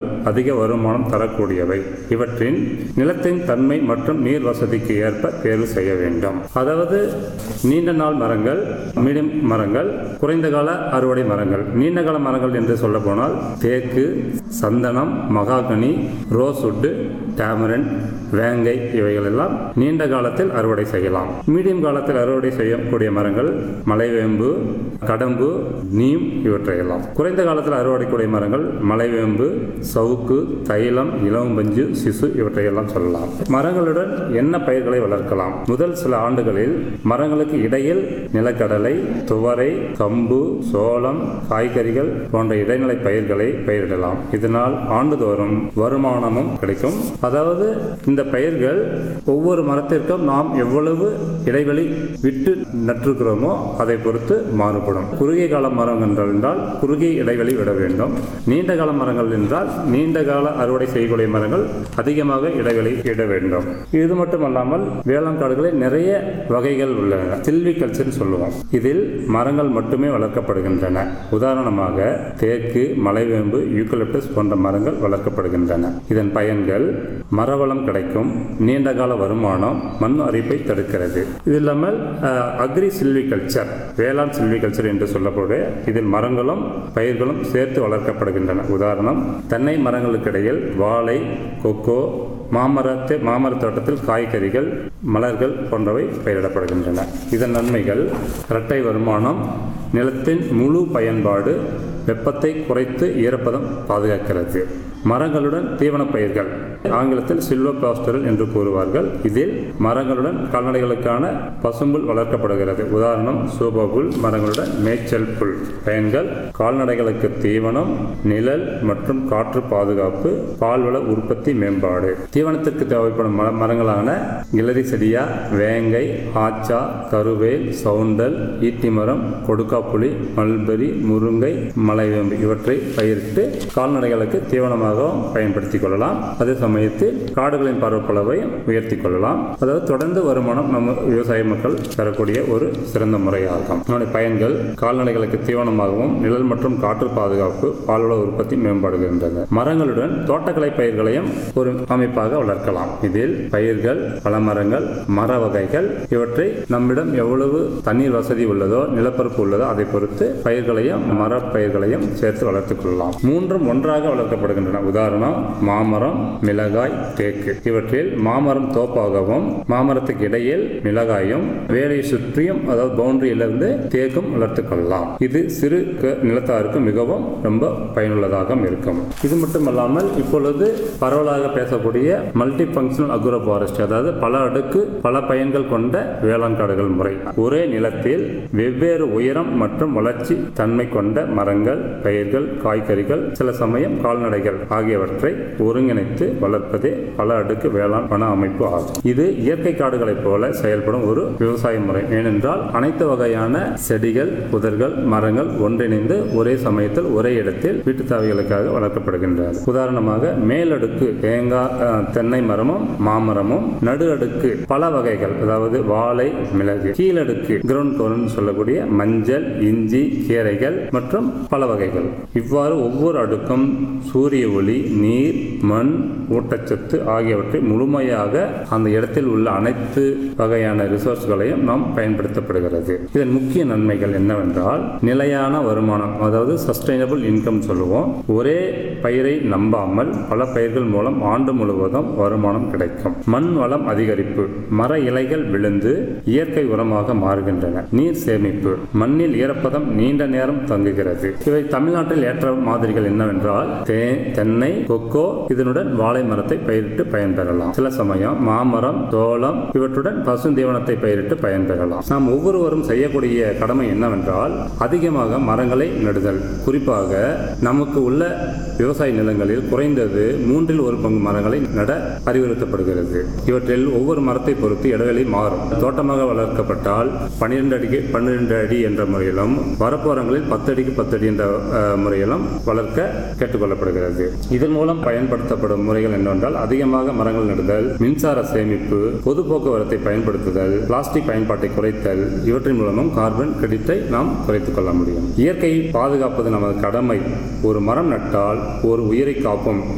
அதிக வருமானம் தரக்கூடியவை இவற்றின் நிலத்தின் தன்மை மற்றும் நீர் வசதிக்கு ஏற்ப தேர்வு செய்ய வேண்டும் அதாவது நீண்ட நாள் மரங்கள் மீடியம் மரங்கள் குறைந்த கால அறுவடை மரங்கள் நீண்ட கால மரங்கள் என்று சொல்ல போனால் தேக்கு சந்தனம் மகாகனி ரோஸ்வுட்டு டேமரன் வேங்கை இவைகள் எல்லாம் நீண்ட காலத்தில் அறுவடை செய்யலாம் மீடியம் காலத்தில் அறுவடை செய்யக்கூடிய மரங்கள் மலைவேம்பு கடம்பு நீம் இவற்றையெல்லாம் குறைந்த காலத்தில் அறுவடைக்கூடிய மரங்கள் மலைவேம்பு சவுக்கு தைலம் இளவம்பஞ்சு சிசு இவற்றையெல்லாம் சொல்லலாம் மரங்களுடன் என்ன பயிர்களை வளர்க்கலாம் முதல் சில ஆண்டுகளில் மரங்களுக்கு இடையில் நிலக்கடலை துவரை கம்பு சோளம் காய்கறிகள் போன்ற இடைநிலை பயிர்களை பயிரிடலாம் இதனால் ஆண்டுதோறும் வருமானமும் கிடைக்கும் அதாவது இந்த பயிர்கள் ஒவ்வொரு மரத்திற்கும் நாம் எவ்வளவு இடைவெளி விட்டு நட்டிருக்கிறோமோ அதை பொறுத்து மாறுபடும் குறுகிய கால மரம் என்றால் குறுகிய இடைவெளி விட வேண்டும் நீண்ட கால மரங்கள் என்றால் நீண்ட கால அறுவடை செய்யக்கூடிய மரங்கள் அதிகமாக இடைவெளி இட வேண்டும் இது மட்டுமல்லாமல் வேளாண் காடுகளில் நிறைய வகைகள் உள்ளன சில்வி கல்ச்சர் சொல்லுவோம் இதில் மரங்கள் மட்டுமே வளர்க்கப்படுகின்றன உதாரணமாக தேக்கு மலைவேம்பு யூக்கலிப்டஸ் போன்ற மரங்கள் வளர்க்கப்படுகின்றன இதன் பயன்கள் மரவளம் கிடைக்கும் நீண்ட கால வருமானம் மண் அரிப்பை தடுக்கிறது இது இல்லாமல் அக்ரி சில்விகல்ச்சர் வேளாண் சில்விகல்ச்சர் என்று சொல்லக்கூடிய இதில் மரங்களும் பயிர்களும் சேர்த்து வளர்க்கப்படுகின்றன உதாரணம் தென்னை மரங்களுக்கிடையில் வாழை கொக்கோ மாமரத்தை மாமர தோட்டத்தில் காய்கறிகள் மலர்கள் போன்றவை பயிரிடப்படுகின்றன இதன் நன்மைகள் இரட்டை வருமானம் நிலத்தின் முழு பயன்பாடு வெப்பத்தை குறைத்து ஈரப்பதம் பாதுகாக்கிறது மரங்களுடன் தீவனப் பயிர்கள் ஆங்கிலத்தில் சில்வர் பாஸ்டரல் என்று கூறுவார்கள் இதில் மரங்களுடன் கால்நடைகளுக்கான பசும்புல் வளர்க்கப்படுகிறது உதாரணம் சூபபுல் மரங்களுடன் மேய்ச்சல் புல் பயன்கள் கால்நடைகளுக்கு தீவனம் நிழல் மற்றும் காற்று பாதுகாப்பு பால்வள உற்பத்தி மேம்பாடு தீவனத்திற்கு தேவைப்படும் மர மரங்களான கிளரி செடியா வேங்கை ஆச்சா கருவேல் சவுண்டல் ஈட்டி மரம் கொடுக்காப்புளி மல்பெரி முருங்கை மலைவேம்பு இவற்றை பயிரிட்டு கால்நடைகளுக்கு தீவனமாகவும் பயன்படுத்திக் கொள்ளலாம் அதே சமயத்தில் காடுகளின் பரப்பளவை உயர்த்தி கொள்ளலாம் அதாவது தொடர்ந்து வருமானம் நம்ம விவசாய மக்கள் பெறக்கூடிய ஒரு சிறந்த முறையாகும் அதனுடைய பயன்கள் கால்நடைகளுக்கு தீவனமாகவும் நிழல் மற்றும் காற்று பாதுகாப்பு பால்வள உற்பத்தி மேம்படுகின்றன மரங்களுடன் தோட்டக்கலை பயிர்களையும் ஒரு அமைப்பாக வளர்க்கலாம் இதில் பயிர்கள் பழமரங்கள் மர வகைகள் இவற்றை நம்மிடம் எவ்வளவு தண்ணீர் வசதி உள்ளதோ நிலப்பரப்பு உள்ளதோ அதை பொறுத்து பயிர்களையும் மர பயிர்களையும் சேர்த்து வளர்த்துக் கொள்ளலாம் மூன்றும் ஒன்றாக வளர்க்கப்படுகின்றன உதாரணம் மாமரம் மிளகாய் தேக்கு இவற்றில் மாமரம் தோப்பாகவும் மாமரத்துக்கு இடையில் மிளகாயும் வேலையை சுற்றியும் அதாவது பவுண்டரியிலிருந்து தேக்கும் வளர்த்துக் கொள்ளலாம் இது சிறு க- நிலத்தாருக்கு மிகவும் ரொம்ப பயனுள்ளதாக இருக்கும் இது மட்டுமல்லாமல் இப்பொழுது பரவலாக பேசக்கூடிய மல்டி ஃபங்க்ஷனல் அக்ரோ ஃபாரஸ்ட் அதாவது பல அடுக்கு பல பயன்கள் கொண்ட வேளாண் காடுகள் முறை ஒரே நிலத்தில் வெவ்வேறு உயரம் மற்றும் வளர்ச்சி தன்மை கொண்ட மரங்கள் பயிர்கள் காய்கறிகள் சில சமயம் கால்நடைகள் ஆகியவற்றை ஒருங்கிணைத்து வளர்ப்பதே பல அடுக்கு வேளாண் வன அமைப்பு ஆகும் இது இயற்கை காடுகளைப் போல செயல்படும் ஒரு விவசாய முறை ஏனென்றால் அனைத்து வகையான செடிகள் புதர்கள் மரங்கள் ஒன்றிணைந்து ஒரே சமயத்தில் ஒரே இடத்தில் வீட்டு தேவைகளுக்காக வளர்க்கப்படுகின்றன உதாரணமாக மேலடுக்கு தேங்காய் அஹ், தென்னை மரமும் மாமரமும் நடு அடுக்கு பல வகைகள் அதாவது வாழை மிளகு கீழடுக்கு கிரவுண்ட் கவர்னு சொல்லக்கூடிய மஞ்சள் இஞ்சி கீரைகள் மற்றும் பல வகைகள் இவ்வாறு ஒவ்வொரு அடுக்கும் சூரிய ஒளி நீர் மண் ஊட்டச்சத்து ஆகியவற்றை முழுமையாக அந்த இடத்தில் உள்ள அனைத்து வகையான ரிசோர்ஸ்களையும் நாம் பயன்படுத்தப்படுகிறது இதன் முக்கிய நன்மைகள் என்னவென்றால் நிலையான வருமானம் அதாவது சஸ்டைனபிள் இன்கம் சொல்லுவோம் ஒரே பயிரை நம்பாமல் பல பயிர்கள் மூலம் ஆண்டு முழுவதும் வருமானம் கிடைக்கும் மண் வளம் அதிகரிப்பு மர இலைகள் விழுந்து இயற்கை உரமாக மாறுகின்றன நீர் சேமிப்பு மண்ணில் ஈரப்பதம் நீண்ட நேரம் தங்குகிறது இவை தமிழ்நாட்டில் ஏற்ற மாதிரிகள் என்னவென்றால் தே- தென்னை கொக்கோ இதனுடன் வாழை மரத்தை பயிரிட்டு பயன்பெறலாம் சில சமயம் மாமரம் சோளம் இவற்றுடன் பசுந்தீவனத்தை பயிரிட்டு பயன்பெறலாம் நாம் ஒவ்வொருவரும் செய்யக்கூடிய கடமை என்னவென்றால் அதிகமாக மரங்களை நடுதல் குறிப்பாக நமக்கு உள்ள விவசாய நிலங்களில் குறைந்தது மூன்றில் ஒரு பங்கு மரங்களை நட அறிவுறுத்தப்படுகிறது இவற்றில் ஒவ்வொரு மரத்தை பொறுத்து இடைவெளி மாறும் தோட்டமாக வளர்க்கப்பட்டால் பன்னிரெண்டு அடிக்கு பன்னிரெண்டு அடி என்ற முறையிலும் வரப்போரங்களில் பத்து அடிக்கு பத்து அடி என்ற அஹ், முறையிலும் வளர்க்க கேட்டுக்கொள்ளப்படுகிறது இதன் மூலம் பயன்படுத்தப்படும் முறைகள் என்னவென்றால் அதிகமாக மரங்கள் நடுதல் மின்சார சேமிப்பு பொது போக்குவரத்தை பயன்படுத்துதல் பிளாஸ்டிக் பயன்பாட்டை குறைத்தல் இவற்றின் மூலமும் கார்பன் கிரெடிட்டை நாம் குறைத்துக் கொள்ள முடியும் இயற்கையை பாதுகாப்பது நமது கடமை ஒரு மரம் நட்டால் ஒரு உயிரை காப்போம்